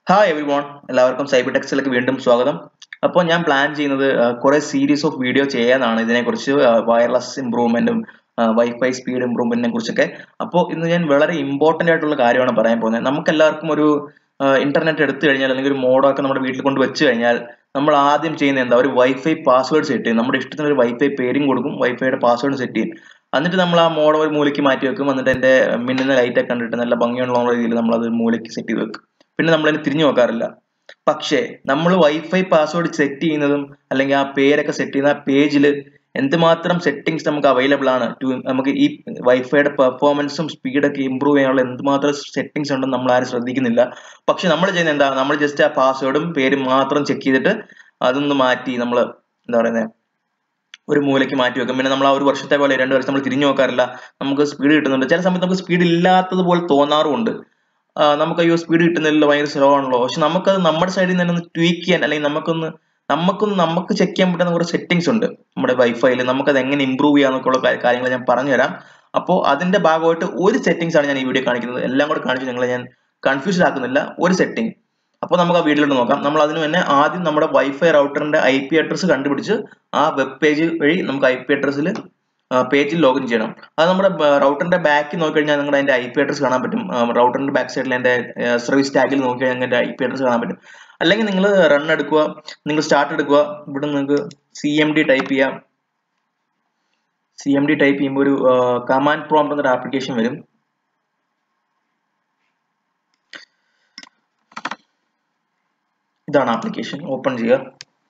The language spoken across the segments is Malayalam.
ഹായ് എവരി വോൺ എല്ലാവർക്കും സൈബർ ടെക്സിലേക്ക് വീണ്ടും സ്വാഗതം അപ്പോൾ ഞാൻ പ്ലാൻ ചെയ്യുന്നത് കുറെ സീരീസ് ഓഫ് വീഡിയോ ചെയ്യാനാണ് ഇതിനെക്കുറിച്ച് വയർലെസ് ഇമ്പ്രൂവ്മെന്റും വൈഫൈ സ്പീഡ് ഇമ്പ്രൂവ്മെന്റിനെ കുറിച്ചൊക്കെ അപ്പോൾ ഇന്ന് ഞാൻ വളരെ ഇമ്പോർട്ടന്റ് ആയിട്ടുള്ള കാര്യമാണ് പറയാൻ പോകുന്നത് നമുക്ക് എല്ലാവർക്കും ഒരു ഇന്റർനെറ്റ് എടുത്തു കഴിഞ്ഞാൽ അല്ലെങ്കിൽ ഒരു മോഡൊക്കെ നമ്മുടെ വീട്ടിൽ കൊണ്ട് വെച്ച് കഴിഞ്ഞാൽ നമ്മൾ ആദ്യം ചെയ്യുന്നത് എന്താ ഒരു വൈഫൈ പാസ്വേഡ് സെറ്റ് ചെയ്യും നമ്മുടെ ഇഷ്ടത്തിന് ഒരു വൈഫൈ പേരും കൊടുക്കും വൈഫൈയുടെ പാസ്വേഡ് സെറ്റ് ചെയ്യും എന്നിട്ട് നമ്മൾ ആ മോഡ് ഒരു മൂലയ്ക്ക് മാറ്റി വെക്കും എന്നിട്ട് അതിന്റെ മിന്നുന്ന ലൈറ്റ് ഒക്കെ കണ്ടിട്ട് നല്ല ഭംഗിയുള്ള രീതിയിൽ നമ്മൾ അത് മൂലയ്ക്ക് സെറ്റ് ചെയ്ത് വെക്കും പിന്നെ നമ്മൾ അതിന് തിരിഞ്ഞു നോക്കാറില്ല പക്ഷേ നമ്മൾ വൈഫൈ പാസ്വേഡ് സെറ്റ് ചെയ്യുന്നതും അല്ലെങ്കിൽ ആ പേരൊക്കെ സെറ്റ് ചെയ്യുന്ന ആ പേജിൽ എന്തുമാത്രം സെറ്റിംഗ്സ് നമുക്ക് അവൈലബിൾ ആണ് ടു നമുക്ക് ഈ വൈഫൈയുടെ പെർഫോമൻസും സ്പീഡൊക്കെ ഇമ്പ്രൂവ് ചെയ്യാനുള്ള എന്തുമാത്രം സെറ്റിംഗ്സ് ഉണ്ടെന്ന് നമ്മൾ ആരും ശ്രദ്ധിക്കുന്നില്ല പക്ഷെ നമ്മൾ ചെയ്യുന്നത് എന്താ നമ്മൾ ജസ്റ്റ് ആ പാസ്വേഡും പേരും മാത്രം ചെക്ക് ചെയ്തിട്ട് അതൊന്ന് മാറ്റി നമ്മൾ എന്താ പറയുന്നത് ഒരു മൂലയ്ക്ക് മാറ്റി വെക്കും പിന്നെ നമ്മൾ ആ ഒരു വർഷത്തെ പോലെ രണ്ട് വർഷം നമ്മൾ തിരിഞ്ഞു നോക്കാറില്ല നമുക്ക് സ്പീഡ് കിട്ടുന്നുണ്ട് ചില സമയത്ത് നമുക്ക് സ്പീഡ് ഇല്ലാത്തതുപോലെ തോന്നാറുമുണ്ട് നമുക്ക് അയ്യോ സ്പീഡ് കിട്ടുന്നില്ല ഭയങ്കര സ്ലോ ആണല്ലോ പക്ഷെ നമുക്കത് നമ്മുടെ സൈഡിൽ നിന്ന് ഒന്ന് ട്വീക്ക് ചെയ്യാൻ അല്ലെങ്കിൽ നമുക്കൊന്ന് നമുക്കൊന്ന് നമുക്ക് ചെക്ക് ചെയ്യാൻ പറ്റുന്ന കുറേ സെറ്റിംഗ്സ് ഉണ്ട് നമ്മുടെ വൈഫൈയിൽ നമുക്കത് എങ്ങനെ ഇമ്പ്രൂവ് ചെയ്യാന്നൊക്കെയുള്ള കാര്യങ്ങൾ ഞാൻ പറഞ്ഞുതരാം അപ്പോൾ അതിന്റെ ഭാഗമായിട്ട് ഒരു സെറ്റിംഗ്സ് ആണ് ഞാൻ ഈ വീഡിയോ കാണിക്കുന്നത് എല്ലാം കൂടെ കാണിച്ച് നിങ്ങളെ ഞാൻ കൺഫ്യൂഷൻ ആക്കുന്നില്ല ഒരു സെറ്റിംഗ് അപ്പോൾ നമുക്ക് ആ വീഡിയോയിലോട്ട് നോക്കാം നമ്മൾ അതിന് തന്നെ ആദ്യം നമ്മുടെ വൈഫൈ റൗട്ടറിന്റെ ഐ പി അഡ്രസ്സ് കണ്ടുപിടിച്ച് ആ വെബ് പേജ് വഴി നമുക്ക് ഐ പി അഡ്രസ്സിൽ പേജിൽ ലോഗിൻ ചെയ്യണം അത് നമ്മുടെ റൗട്ടറിന്റെ ബാക്കിൽ നോക്കിക്കഴിഞ്ഞാൽ നിങ്ങളുടെ അതിന്റെ ഐ പി അഡ്രസ് കാണാൻ പറ്റും റൗട്ടറിന്റെ ബാക്ക് സൈഡിൽ അതിന്റെ സർവീസ് ടാഗിൽ നോക്കിക്കഴിഞ്ഞാൽ അതിന്റെ ഐ പി അഡ്രസ് കാണാൻ പറ്റും അല്ലെങ്കിൽ നിങ്ങൾ റൺ എടുക്കുക നിങ്ങൾ സ്റ്റാർട്ട് എടുക്കുക ഇവിടെ നിങ്ങൾക്ക് സി എം ഡി ടൈപ്പ് ചെയ്യാം സി എം ഡി ടൈപ്പ് ചെയ്യുമ്പോൾ ഒരു കമാൻഡ് പ്രോംപ്റ്റ് എന്നൊരു ആപ്ലിക്കേഷൻ വരും ഇതാണ് ആപ്ലിക്കേഷൻ ഓപ്പൺ ചെയ്യുക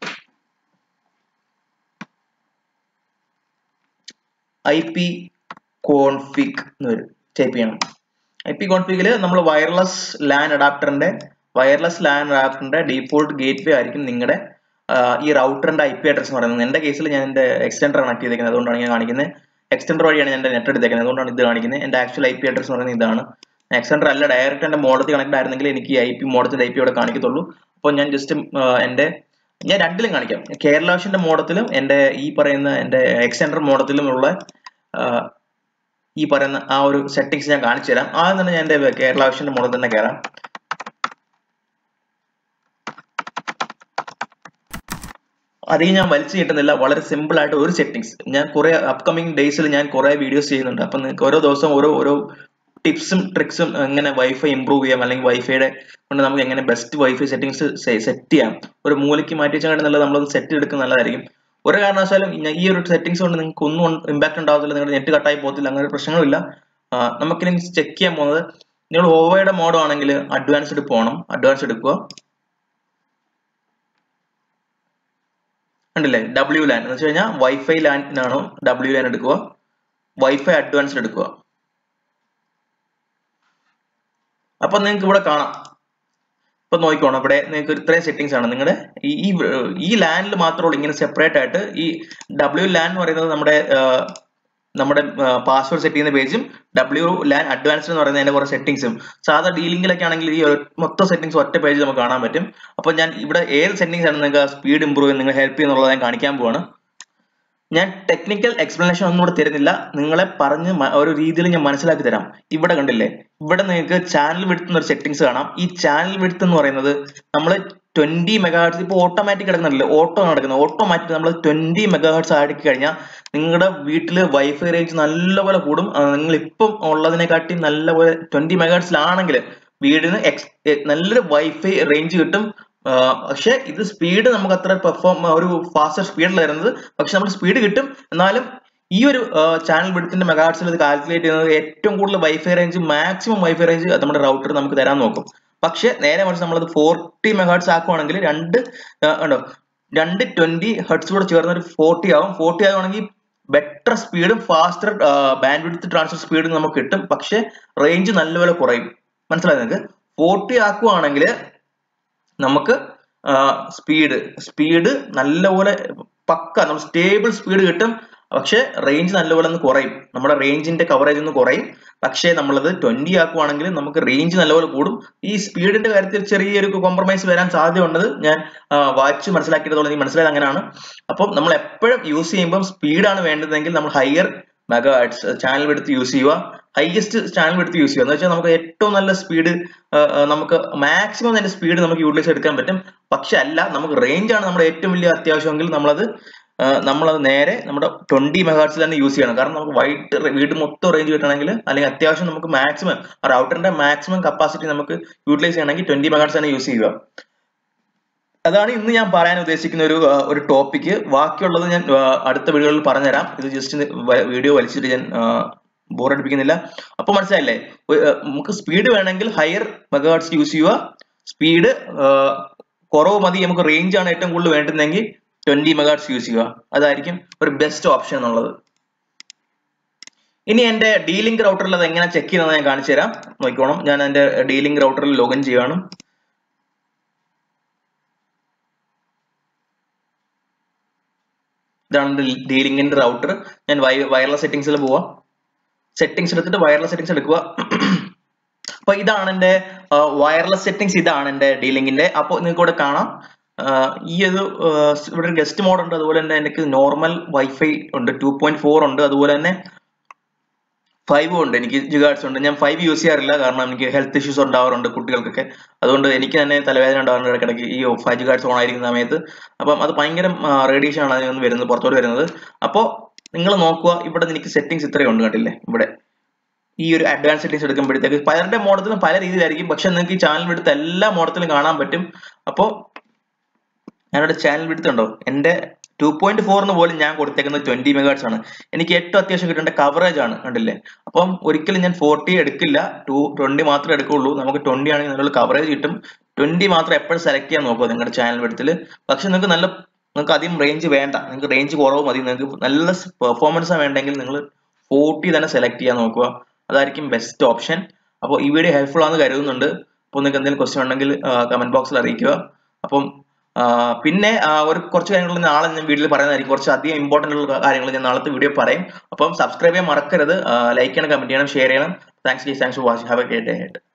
ഐ പി കോൺഫിഗ് എന്ന് വരും ടൈപ്പ് ചെയ്യണം ഐ പി കോൺഫിഗിൽ നമ്മൾ വയർലെസ് ലാൻ അഡാപ്റ്ററിന്റെ വയർലെസ് ലാൻ അഡാപ്റ്ററിന്റെ ഡീഫോൾട്ട് ഗേറ്റ് വേ ആയിരിക്കും നിങ്ങളുടെ ഈ റൗട്ടറിന്റെ ഐ പി അഡ്രസ് എന്ന് പറയുന്നത് എന്റെ കേസിൽ ഞാൻ എന്റെ എക്സ്റ്റൻഡർ കണക്ട് ചെയ്തേക്കുന്നത് അതുകൊണ്ടാണ് ഞാൻ കാണിക്കുന്നത് എക്സ്റ്റൻഡർ വഴിയാണ് ഞാൻ എന്റെ നെറ്റ് എടുത്തേക്കുന്നത് അതുകൊണ്ടാണ് ഇത് കാണിക്കുന്നത് എന്റെ ആക്ച്വൽ ഐ പി അഡ്രസ് എന്ന് പറയുന്നത് ഇതാണ് എക്സ്റ്റൻഡർ അല്ല ഡയറക്റ്റ് എന്റെ മോഡത്തിൽ കണക്ട് ആയിരുന്നെങ്കിൽ എനിക്ക് ഐ പി മോഡത്തിന്റെ ഐ പി ഇവിടെ കാണിക്കത്തുള്ളൂ അപ്പോൾ ഞാൻ ജസ്റ്റ് എന്റെ ഞാൻ രണ്ടിലും കാണിക്കാം കേരള വിഷന്റെ മോഡത്തിലും എന്റെ ഈ പറയുന്ന എന്റെ എക്സ്റ്റൻഡർ മോഡത്തിലുമുള്ള ഈ പറയുന്ന ആ ഒരു സെറ്റിംഗ്സ് ഞാൻ കാണിച്ചു തരാം ആദ്യം തന്നെ ഞാൻ എന്റെ കേരള വിഷന്റെ മോഡൽ തന്നെ കയറാം അധികം ഞാൻ വലിച്ചു കിട്ടുന്നില്ല വളരെ സിമ്പിൾ ആയിട്ട് ഒരു സെറ്റിംഗ്സ് ഞാൻ കുറെ അപ്കമിങ് ഡേയ്സിൽ ഞാൻ കുറെ വീഡിയോസ് ചെയ്യുന്നുണ്ട് അപ്പൊ നിങ്ങൾക്ക് ഓരോ ദിവസം ഓരോ ഓരോ ടിപ്സും ട്രിക്സും എങ്ങനെ വൈഫൈ ഇമ്പ്രൂവ് ചെയ്യാം അല്ലെങ്കിൽ വൈഫൈയുടെ കൊണ്ട് നമുക്ക് എങ്ങനെ ബെസ്റ്റ് വൈഫൈ സെറ്റിംഗ്സ് സെറ്റ് ചെയ്യാം ഒരു മൂലയ്ക്ക് മാറ്റി വെച്ചാൽ നല്ലത് നമ്മളൊന്ന് സെറ്റ് എടുക്കുന്നത് നല്ലതായിരിക്കും ഒരു കാരണവശാലും ഈ ഒരു സെറ്റിംഗ്സ് കൊണ്ട് നിങ്ങൾക്ക് ഒന്നും ഇമ്പാക്ട് ഉണ്ടാവത്തില്ല നിങ്ങളുടെ നെറ്റ് കട്ടായി പോകത്തില്ല അങ്ങനെ പ്രശ്നങ്ങളില്ല നമുക്കിനി ചെക്ക് ചെയ്യാൻ പോകുന്നത് നിങ്ങൾ ഓവയുടെ മോഡോ ആണെങ്കിൽ അഡ്വാൻസ്ഡ് പോകണം അഡ്വാൻസ് എടുക്കുക കണ്ടില്ലേ ഡബ്ല്യു ലാൻ എന്ന് വെച്ച് കഴിഞ്ഞാൽ വൈഫൈ ലാൻഡിനാണോ ഡബ്ല്യു ലാൻ എടുക്കുക വൈഫൈ അഡ്വാൻസ്ഡ് എടുക്കുക അപ്പൊ നിങ്ങൾക്ക് ഇവിടെ കാണാം ഇപ്പൊ നോക്കിക്കോണം ഇവിടെ നിങ്ങൾക്ക് ഇത്രയും സെറ്റിംഗ്സ് ആണ് നിങ്ങളുടെ ഈ ഈ ലാൻഡിൽ മാത്രമേ ഇങ്ങനെ സെപ്പറേറ്റ് ആയിട്ട് ഈ ഡബ്ല്യു ലാൻ എന്ന് പറയുന്നത് നമ്മുടെ നമ്മുടെ പാസ്വേഡ് സെറ്റ് ചെയ്യുന്ന പേജും ഡബ്ല്യു ലാൻ അഡ്വാൻസ്ഡ് എന്ന് പറയുന്നതിന്റെ കുറെ സെറ്റിംഗ്സും സാധാ ഡീലിംഗിലൊക്കെ ആണെങ്കിൽ ഈ മൊത്തം സെറ്റിംഗ്സ് ഒറ്റ പേജിൽ നമുക്ക് കാണാൻ പറ്റും അപ്പോൾ ഞാൻ ഇവിടെ ഏത് സെറ്റിംഗ്സ് ആണ് നിങ്ങൾക്ക് സ്പീഡ് ഇമ്പ്രൂവ് ചെയ്യാൻ നിങ്ങൾ ഹെൽപ്പ് ചെയ്യുന്നുള്ളത് ഞാൻ കാണിക്കാൻ പോവാണ് ഞാൻ ടെക്നിക്കൽ എക്സ്പ്ലനേഷൻ ഒന്നും ഇവിടെ തരുന്നില്ല നിങ്ങളെ പറഞ്ഞ് ഒരു രീതിയിൽ ഞാൻ മനസ്സിലാക്കി തരാം ഇവിടെ കണ്ടില്ലേ ഇവിടെ നിങ്ങൾക്ക് ചാനൽ വിടുത്ത് ഒരു സെറ്റിംഗ്സ് കാണാം ഈ ചാനൽ വിടുത്ത് എന്ന് പറയുന്നത് നമ്മൾ ട്വന്റി മെഗാഹെർട്സ് ഇപ്പോൾ ഓട്ടോമാറ്റിക് കിടക്കുന്നില്ല ഓട്ടോ നടക്കുന്നത് ഓട്ടോമാറ്റിക് നമ്മൾ ട്വന്റി മെഗാഹെർട്സ് ആക്കി കഴിഞ്ഞാൽ നിങ്ങളുടെ വീട്ടിൽ വൈഫൈ റേഞ്ച് നല്ലപോലെ കൂടും നിങ്ങൾ ഇപ്പം ഉള്ളതിനെക്കാട്ടി നല്ലപോലെ ട്വന്റി മെഗാഹെർട്സിലാണെങ്കിൽ വീടിന് എക്സ് നല്ലൊരു വൈഫൈ റേഞ്ച് കിട്ടും പക്ഷെ ഇത് സ്പീഡ് നമുക്ക് അത്ര പെർഫോം ഒരു ഫാസ്റ്റർ സ്പീഡിൽ വരുന്നത് പക്ഷെ നമുക്ക് സ്പീഡ് കിട്ടും എന്നാലും ഈ ഒരു ചാനൽ വിടുത്തിന്റെ മെഗാഹെർട്സിൽ ഇത് കാൽക്കുലേറ്റ് ചെയ്യുന്നത് ഏറ്റവും കൂടുതൽ wifi range maximum wifi range നമ്മുടെ റൗട്ടർ നമുക്ക് തരാൻ നോക്കും പക്ഷെ നേരെ മറിച്ച് നമ്മളത് ഫോർട്ടി മെഗാഹെർട്സ് ആക്കുവാണെങ്കിൽ രണ്ട് ഉണ്ടോ രണ്ട് ട്വന്റി ഹെർട്സ് കൂടെ ചേർന്ന ഒരു ഫോർട്ടി ആവും ഫോർട്ടി ആവുകയാണെങ്കിൽ ബെറ്റർ സ്പീഡും ഫാസ്റ്റർ ബാൻഡ് വിഡ്ത്ത് ട്രാൻസ്ഫർ സ്പീഡും നമുക്ക് കിട്ടും പക്ഷെ റേഞ്ച് നല്ലപോലെ കുറയും മനസ്സിലായി നിങ്ങൾക്ക് ഫോർട്ടി ആക്കുവാണെങ്കിൽ നമുക്ക് സ്പീഡ് സ്പീഡ് നല്ലപോലെ പക്ക നമ്മൾ സ്റ്റേബിൾ സ്പീഡ് കിട്ടും പക്ഷെ റേഞ്ച് നല്ലപോലെ ഒന്ന് കുറയും നമ്മുടെ റേഞ്ചിന്റെ കവറേജ് ഒന്ന് കുറയും പക്ഷേ നമ്മളത് ട്വന്റി ആക്കുവാണെങ്കിൽ നമുക്ക് റേഞ്ച് നല്ലപോലെ കൂടും ഈ സ്പീഡിന്റെ കാര്യത്തിൽ ചെറിയൊരു കോംപ്രമൈസ് വരാൻ സാധ്യതയുള്ളത് ഞാൻ വാച്ച് മനസ്സിലാക്കിയതോളം എനിക്ക് മനസ്സിലായത് അങ്ങനെയാണ് അപ്പം നമ്മൾ എപ്പോഴും യൂസ് ചെയ്യുമ്പോൾ സ്പീഡാണ് വേണ്ടതെങ്കിൽ നമ്മൾ ഹയർ മെഗാഹെർട്സ് ചാനൽ എടുത്ത് യൂസ് ചെയ്യുക ഹൈയസ്റ്റ് ചാനൽ എടുത്ത് യൂസ് ചെയ്യുക എന്ന് വെച്ചാൽ നമുക്ക് ഏറ്റവും നല്ല സ്പീഡ് നമുക്ക് മാക്സിമം അതിന്റെ സ്പീഡ് നമുക്ക് യൂട്ടിലൈസ് എടുക്കാൻ പറ്റും പക്ഷെ അല്ല നമുക്ക് റേഞ്ച് ആണ് നമ്മുടെ ഏറ്റവും വലിയ അത്യാവശ്യമെങ്കിൽ നമ്മളത് നമ്മളത് നേരെ നമ്മുടെ ട്വന്റി മെഗാർട്സിൽ തന്നെ യൂസ് ചെയ്യണം കാരണം നമുക്ക് വൈറ്റ് വീട് മൊത്തം റേഞ്ച് കിട്ടണമെങ്കിൽ അല്ലെങ്കിൽ അത്യാവശ്യം നമുക്ക് മാക്സിമം റൗട്ടറിന്റെ മാക്സിമം കപ്പാസിറ്റി നമുക്ക് യൂട്ടിലൈസ് ചെയ്യണമെങ്കിൽ ട്വന്റി മെഗാർട്സ് തന്നെ യൂസ് ചെയ്യുക അതാണ് ഇന്ന് ഞാൻ പറയാൻ ഉദ്ദേശിക്കുന്ന ഒരു ഒരു ടോപ്പിക്ക് ബാക്കിയുള്ളത് ഞാൻ അടുത്ത വീഡിയോയിൽ പറഞ്ഞുതരാം ഇത് ജസ്റ്റ് വീഡിയോ വലിച്ചിട്ട് ഞാൻ ബോറടിപ്പിക്കുന്നില്ല അപ്പൊ മനസ്സിലായില്ലേ നമുക്ക് സ്പീഡ് വേണമെങ്കിൽ ഹയർ മെഗാർട്സ് യൂസ് ചെയ്യുക സ്പീഡ് കുറവ് മതി നമുക്ക് റേഞ്ച് ആണ് ഏറ്റവും കൂടുതൽ വേണ്ടുന്നതെങ്കിൽ ട്വന്റി മെഗാർട്സ് യൂസ് ചെയ്യുക അതായിരിക്കും ഒരു ബെസ്റ്റ് ഓപ്ഷൻ എന്നുള്ളത് ഇനി എന്റെ ഡീലിംഗ് റൗട്ടറിൽ അത് എങ്ങനെ ചെക്ക് ചെയ്യുന്നത് ഞാൻ കാണിച്ചു തരാം നോക്കിക്കോണം ഞാൻ എന്റെ ഡീലിംഗ് റൗട്ടറിൽ ലോഗിൻ ചെയ്യുകയാണ് ഇതാണ് ഡീലിംഗിന്റെ റൗട്ടർ ഞാൻ വയർലെസ് സെറ്റിംഗ്സിൽ പോവാം സെറ്റിംഗ്സ് എടുത്തിട്ട് വയർലെസ് സെറ്റിംഗ്സ് എടുക്കുക അപ്പൊ ഇതാണ് എന്റെ വയർലെസ് സെറ്റിംഗ്സ് ഇതാണ് എന്റെ ഡീലിംഗിന്റെ അപ്പോൾ നിങ്ങൾക്ക് ഇവിടെ കാണാം ഈ ഒരു ഇവിടെ ഒരു ഗസ്റ്റ് മോഡ് ഉണ്ട് അതുപോലെ തന്നെ എനിക്ക് നോർമൽ വൈഫൈ ഉണ്ട് ടു പോയിന്റ് ഫോർ ഉണ്ട് അതുപോലെ തന്നെ ഫൈവ് ഉണ്ട് എനിക്ക് ജിഗാർഡ്സ് ഉണ്ട് ഞാൻ ഫൈവ് യൂസ് ചെയ്യാറില്ല കാരണം എനിക്ക് ഹെൽത്ത് ഇഷ്യൂസ് ഉണ്ടാവാറുണ്ട് കുട്ടികൾക്കൊക്കെ അതുകൊണ്ട് എനിക്ക് തന്നെ തലവേദന ഉണ്ടാവാറുണ്ട് ഇടയ്ക്കിടയ്ക്ക് ഈ ഫൈവ് ജിഗാർഡ്സ് ഓൺ ആയിരിക്കുന്ന സമയത്ത് അപ്പം അത് ഭയങ്കര റേഡിയേഷൻ ആണ് അതിൽ നിന്ന് വരുന്നത് പുറത്തോട്ട് വരുന്നത് അപ്പോൾ നിങ്ങൾ നോക്കുക ഇവിടെ എനിക്ക് സെറ്റിംഗ്സ് ഇത്രയും ഉണ്ട് കണ്ടില്ലേ ഇവിടെ ഈ ഒരു അഡ്വാൻസ് സെറ്റിംഗ്സ് എടുക്കുമ്പോഴത്തേക്ക് പലരുടെ മോഡത്തിലും പല രീതിയിലായിരിക്കും പക്ഷെ നിങ്ങൾക്ക് ഈ ചാനൽ എടുത്ത് എല്ലാ മോഡത്തിലും കാണാൻ പറ്റും അപ്പോൾ ഞാനിവിടെ ചാനൽ എടുത്തുണ്ടോ എൻ്റെ ടു പോയിന്റ് ഫോറിന് പോലും ഞാൻ കൊടുത്തേക്കുന്നത് ട്വന്റി മെഗാർട്സ് ആണ് എനിക്ക് ഏറ്റവും അത്യാവശ്യം കിട്ടേണ്ട കവറേജ് ആണ് കണ്ടില്ലേ അപ്പം ഒരിക്കലും ഞാൻ ഫോർട്ടി എടുക്കില്ല ടു ട്വന്റി മാത്രമേ എടുക്കുള്ളൂ നമുക്ക് ട്വന്റി ആണെങ്കിൽ നല്ല കവറേജ് കിട്ടും ട്വന്റി മാത്രം എപ്പോഴും സെലക്ട് ചെയ്യാൻ നോക്കുക നിങ്ങളുടെ ചാനൽ എടുത്തിൽ പക്ഷെ നിങ്ങൾക്ക് നല്ല നിങ്ങൾക്ക് അധികം റേഞ്ച് വേണ്ട നിങ്ങൾക്ക് റേഞ്ച് കുറവ് മതി നിങ്ങൾക്ക് നല്ല പെർഫോമൻസ് വേണ്ടെങ്കിൽ നിങ്ങൾ ഫോർട്ടി തന്നെ സെലക്ട് ചെയ്യാൻ നോക്കുക അതായിരിക്കും ബെസ്റ്റ് ഓപ്ഷൻ അപ്പോൾ ഈ വീഡിയോ ഹെൽപ്ഫുൾ ആണെന്ന് കരുതുന്നുണ്ട് അപ്പോൾ നിങ്ങൾക്ക് എന്തെങ്കിലും ക്വസ്റ്റ്യൻ ഉണ്ടെങ്കിൽ കമന്റ് ബോക്സിൽ അറിയിക്കുക അപ്പം പിന്നെ ഒരു കുറച്ച് കാര്യങ്ങൾ നാളെ ഞാൻ വീഡിയോയിൽ പറയുന്നതായിരിക്കും കുറച്ച് അധികം ഇമ്പോർട്ടൻ്റ് ഉള്ള കാര്യങ്ങൾ ഞാൻ നാളത്തെ വീഡിയോ പറയും അപ്പം സബ്സ്ക്രൈബ് ചെയ്യാൻ മറക്കരുത് ലൈക്ക് ചെയ്യണം കമന്റ് ചെയ്യണം ഷെയർ ചെയ്യണം thanks thanks for watching have a great day